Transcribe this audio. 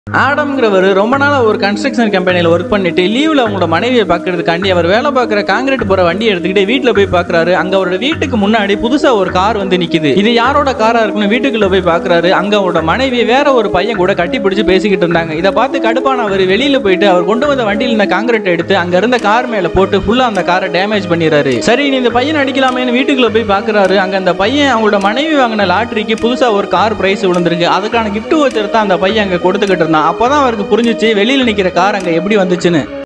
ஆடம்ங்கிறவர் ரொம்ப நாளா ஒரு கன்ஸ்ட்ரக்ஷன் கம்பெனியில் ஒர்க் பண்ணிட்டு லீவ்ல அவங்களோட மனைவியை பார்க்கறதுக்காண்டி அவர் வேலை பார்க்குற காங்கிரீட் போற வண்டி எடுத்துக்கிட்டு வீட்டில் போய் பார்க்கறாரு அங்க அவரோட வீட்டுக்கு முன்னாடி புதுசா ஒரு கார் வந்து நிக்குது இது யாரோட காரா இருக்குன்னு வீட்டுக்குள்ள போய் பார்க்கறாரு அங்க அவரோட மனைவி வேற ஒரு பையன் கூட கட்டி பிடிச்சு பேசிக்கிட்டு இருந்தாங்க இதை பார்த்து கடுப்பான அவர் வெளியில போயிட்டு அவர் கொண்டு வந்த வண்டியில் இருந்த காங்கிரீட் எடுத்து அங்க இருந்த கார் மேல போட்டு ஃபுல்லா அந்த காரை டேமேஜ் பண்ணிடுறாரு சரி நீ இந்த பையன் அடிக்கலாமேன்னு வீட்டுக்குள்ள போய் பார்க்கறாரு அங்க அந்த பையன் அவங்களோட மனைவி வாங்கின லாட்டரிக்கு புதுசா ஒரு கார் பிரைஸ் விழுந்திருக்கு அதுக்கான gift voucher தான் அந்த பையன் அங்க கொடுத்துக்கிட்டு இருந்தான் அப்பதான் அவருக்கு புரிஞ்சுச்சு வெளியில நிக்கிற கார் அங்க எப்படி வந்துச்சுன்னு